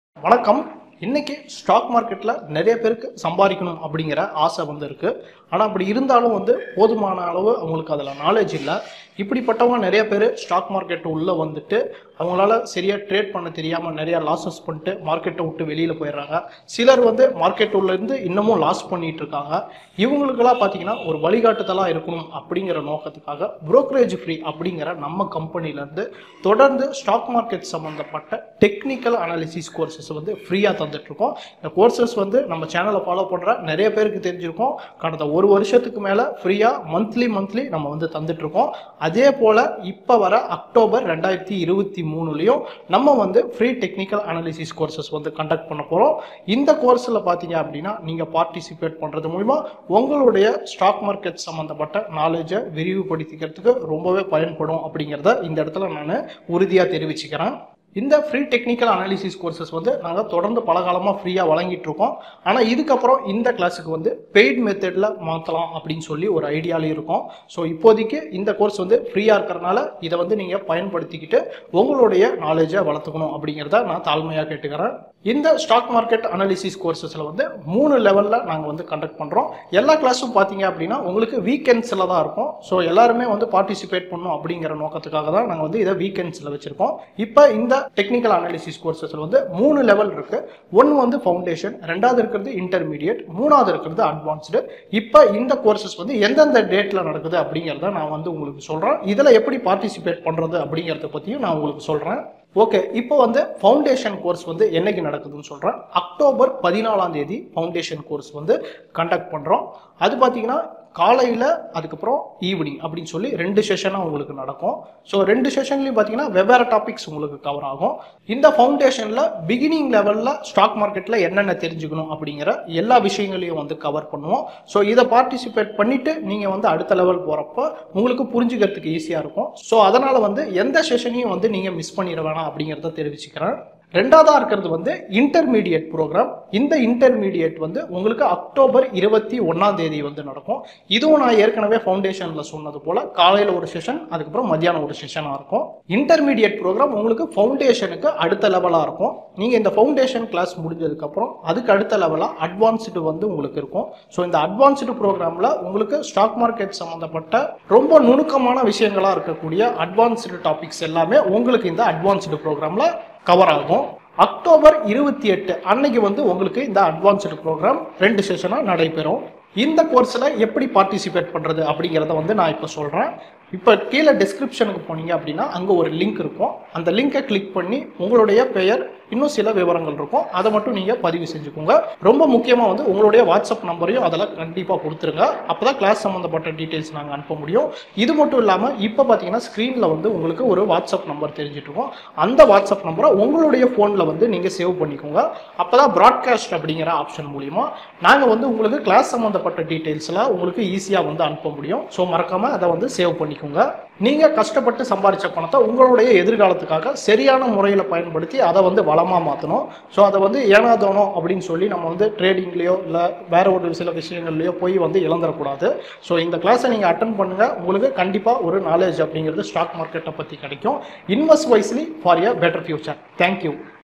வணக்கம் இன்னைக்கு ஸ்டாக் மார்க்கெட்டில் நிறைய பேருக்கு சம்பாதிக்கணும் அப்படிங்கிற ஆசை வந்து இருக்கு ஆனால் அப்படி இருந்தாலும் வந்து போதுமான அளவு அவங்களுக்கு அதில் நாலேஜ் இல்லை இப்படிப்பட்டவங்க நிறைய பேர் ஸ்டாக் மார்க்கெட் உள்ளே வந்துட்டு அவங்களால சரியாக ட்ரேட் பண்ண தெரியாமல் நிறைய லாஸஸ் பண்ணிட்டு மார்க்கெட்டை விட்டு வெளியில் போயிடுறாங்க சிலர் வந்து மார்க்கெட் இருந்து இன்னமும் லாஸ் பண்ணிட்டு இருக்காங்க இவங்களுக்கெல்லாம் பார்த்தீங்கன்னா ஒரு வழிகாட்டுதலாக இருக்கணும் அப்படிங்கிற நோக்கத்துக்காக brokerage ஃப்ரீ அப்படிங்கிற நம்ம கம்பெனிலேருந்து தொடர்ந்து ஸ்டாக் மார்க்கெட் சம்மந்தப்பட்ட டெக்னிக்கல் அனாலிசிஸ் கோர்சஸ் வந்து ஃப்ரீயாக தந்துட்டுருக்கோம் இந்த கோர்சஸ் வந்து நம்ம சேனலை ஃபாலோ பண்ணுற நிறைய பேருக்கு தெரிஞ்சிருக்கோம் கடந்த ஒரு வருஷத்துக்கு மேலே ஃப்ரீயாக மந்த்லி மந்த்லி நம்ம வந்து தந்துட்டுருக்கோம் அதே போல் இப்போ வர அக்டோபர் ரெண்டாயிரத்தி இருபத்தி மூணுலேயும் நம்ம வந்து ஃப்ரீ டெக்னிக்கல் அனாலிசிஸ் கோர்சஸ் வந்து கண்டக்ட் பண்ண போகிறோம் இந்த கோர்ஸில் பார்த்தீங்க அப்படின்னா நீங்கள் பார்ட்டிசிபேட் பண்ணுறது மூலிமா உங்களுடைய ஸ்டாக் மார்க்கெட் சம்மந்தப்பட்ட நாலேஜை விரிவுபடுத்திக்கிறதுக்கு ரொம்பவே பயன்படும் அப்படிங்கிறத இந்த இடத்துல நான் உறுதியாக தெரிவிச்சுக்கிறேன் இந்த ஃப்ரீ டெக்னிக்கல் அனாலிசிஸ் கோர்சஸ் வந்து நாங்கள் தொடர்ந்து பல காலமாக ஃப்ரீயாக வழங்கிட்டு இருக்கோம் ஆனால் இதுக்கப்புறம் இந்த கிளாஸுக்கு வந்து பெய்ட் மெத்தடில் மாற்றலாம் அப்படின்னு சொல்லி ஒரு ஐடியாலே இருக்கும் ஸோ இப்போதைக்கு இந்த கோர்ஸ் வந்து ஃப்ரீயாக இருக்கிறனால இதை வந்து நீங்கள் பயன்படுத்திக்கிட்டு உங்களுடைய நாலேஜை வளர்த்துக்கணும் அப்படிங்கிறத நான் தாழ்மையாக கேட்டுக்கிறேன் இந்த ஸ்டாக் மார்க்கெட் அனாலிசிஸ் கோர்சஸில் வந்து மூணு லெவலில் நாங்கள் வந்து கண்டக்ட் பண்ணுறோம் எல்லா கிளாஸும் பார்த்தீங்க அப்படின்னா உங்களுக்கு வீக்கெண்ட்ஸில் தான் இருக்கும் ஸோ எல்லாருமே வந்து பார்ட்டிசிபேட் பண்ணணும் அப்படிங்கிற நோக்கத்துக்காக தான் நாங்கள் வந்து இதை வீக்கெண்ட்ஸில் வச்சுருக்கோம் இப்போ இந்த டெக்னிக்கல் அனாலிசிஸ் கோர்சஸில் வந்து மூணு லெவல் இருக்குது ஒன்று வந்து ஃபவுண்டேஷன் ரெண்டாவது இருக்கிறது இன்டர்மீடியட் மூணாவது இருக்கிறது அட்வான்ஸ்டு இப்போ இந்த கோர்சஸ் வந்து எந்தெந்த டேட்டில் நடக்குது அப்படிங்கிறத நான் வந்து உங்களுக்கு சொல்கிறேன் இதில் எப்படி பார்ட்டிசிபேட் பண்ணுறது அப்படிங்கிறத பற்றியும் நான் உங்களுக்கு சொல்கிறேன் ஓகே இப்போ வந்து ஃபவுண்டேஷன் கோர்ஸ் வந்து என்னைக்கு நடக்குதுன்னு சொல்கிறேன் அக்டோபர் பதினாலாம் தேதி ஃபவுண்டேஷன் கோர்ஸ் வந்து கண்டக்ட் பண்ணுறோம் அது பார்த்தீங்கன்னா காலையில் அதுக்கப்புறம் ஈவினிங் அப்படின்னு சொல்லி ரெண்டு செஷனாக உங்களுக்கு நடக்கும் ஸோ ரெண்டு செஷன்லையும் பார்த்தீங்கன்னா வெவ்வேறு டாபிக்ஸ் உங்களுக்கு கவர் ஆகும் இந்த ஃபவுண்டேஷனில் பிகினிங் லெவலில் ஸ்டாக் மார்க்கெட்டில் என்னென்ன தெரிஞ்சுக்கணும் அப்படிங்கிற எல்லா விஷயங்களையும் வந்து கவர் பண்ணுவோம் ஸோ இதை பார்ட்டிசிபேட் பண்ணிவிட்டு நீங்கள் வந்து அடுத்த லெவல் போகிறப்போ உங்களுக்கு புரிஞ்சுக்கிறதுக்கு ஈஸியாக இருக்கும் ஸோ அதனால் வந்து எந்த செஷனையும் வந்து நீங்கள் மிஸ் பண்ணிட வேணாம் அப்படிங்கிறத தெரிவிச்சுக்கிறேன் ரெண்டாவதா இருக்கிறது வந்து இன்டர்மீடியட் ப்ரோக்ராம் இந்த இன்டர்மீடியட் வந்து உங்களுக்கு அக்டோபர் இருபத்தி ஒன்னாம் தேதி வந்து நடக்கும் இதுவும் நான் ஏற்கனவே ஃபவுண்டேஷன்ல சொன்னது போல காலையில ஒரு செஷன் அதுக்கப்புறம் மத்தியானம் ஒரு செஷனா இருக்கும் இன்டர்மீடியட் ப்ரோக்ராம் உங்களுக்கு ஃபவுண்டேஷனுக்கு அடுத்த லெவலா இருக்கும் நீங்க இந்த ஃபவுண்டேஷன் கிளாஸ் முடிஞ்சதுக்கு அப்புறம் அதுக்கு அடுத்த லெவலா அட்வான்ஸ்டு வந்து உங்களுக்கு இருக்கும் ஸோ இந்த அட்வான்ஸ்டு ப்ரோக்ராம்ல உங்களுக்கு ஸ்டாக் மார்க்கெட் சம்பந்தப்பட்ட ரொம்ப நுணுக்கமான விஷயங்களா இருக்கக்கூடிய அட்வான்ஸ்டு டாபிக்ஸ் எல்லாமே உங்களுக்கு இந்த அட்வான்ஸ்டு ப்ரோக்ராம்ல கவர் ஆகும் அக்டோபர் இருபத்தி எட்டு அன்னைக்கு வந்து உங்களுக்கு இந்த அட்வான்ஸ்டு ப்ரோக்ராம் ரெண்டு செஷனாக நடைபெறும் இந்த கோர்ஸில் எப்படி பார்ட்டிசிபேட் பண்ணுறது அப்படிங்கிறத வந்து நான் இப்போ சொல்கிறேன் இப்போ கீழே டிஸ்கிரிப்ஷனுக்கு போனீங்க அப்படின்னா அங்கே ஒரு லிங்க் இருக்கும் அந்த லிங்கை கிளிக் பண்ணி உங்களுடைய பெயர் இன்னும் சில விவரங்கள் இருக்கும் அதை மட்டும் நீங்கள் பதிவு செஞ்சுக்கோங்க ரொம்ப முக்கியமாக வந்து உங்களுடைய வாட்ஸ்அப் நம்பரையும் அதெல்லாம் கண்டிப்பாக கொடுத்துருங்க அப்போ தான் கிளாஸ் சம்மந்தப்பட்ட டீட்டெயில்ஸ் நாங்கள் அனுப்ப முடியும் இது மட்டும் இல்லாமல் இப்போ பார்த்தீங்கன்னா ஸ்க்ரீனில் வந்து உங்களுக்கு ஒரு வாட்ஸ்அப் நம்பர் தெரிஞ்சுட்டு இருக்கும் அந்த வாட்ஸ்அப் நம்பரை உங்களுடைய ஃபோனில் வந்து நீங்கள் சேவ் பண்ணிக்கோங்க அப்போ தான் ப்ராட்காஸ்ட் அப்படிங்கிற ஆப்ஷன் மூலிமா நாங்கள் வந்து உங்களுக்கு கிளாஸ் சம்மந்தப்பட்ட டீட்டெயில்ஸ்லாம் உங்களுக்கு ஈஸியாக வந்து அனுப்ப முடியும் ஸோ மறக்காமல் அதை வந்து சேவ் பண்ணிக்கோங்க நீங்கள் கஷ்டப்பட்டு சம்பாதிச்ச பணத்தை உங்களுடைய எதிர்காலத்துக்காக சரியான முறையில் பயன்படுத்தி அதை வந்து வளமாக மாற்றணும் ஸோ அதை வந்து ஏனாதோனோ அப்படின்னு சொல்லி நம்ம வந்து ட்ரேடிங்லேயோ இல்லை வேற ஒரு சில விஷயங்கள்லையோ போய் வந்து இழந்துடக்கூடாது ஸோ இந்த கிளாஸை நீங்கள் அட்டன் பண்ணுங்கள் உங்களுக்கு கண்டிப்பாக ஒரு நாலேஜ் அப்படிங்கிறது ஸ்டாக் மார்க்கெட்டை பற்றி கிடைக்கும் invest wisely for a better future thank you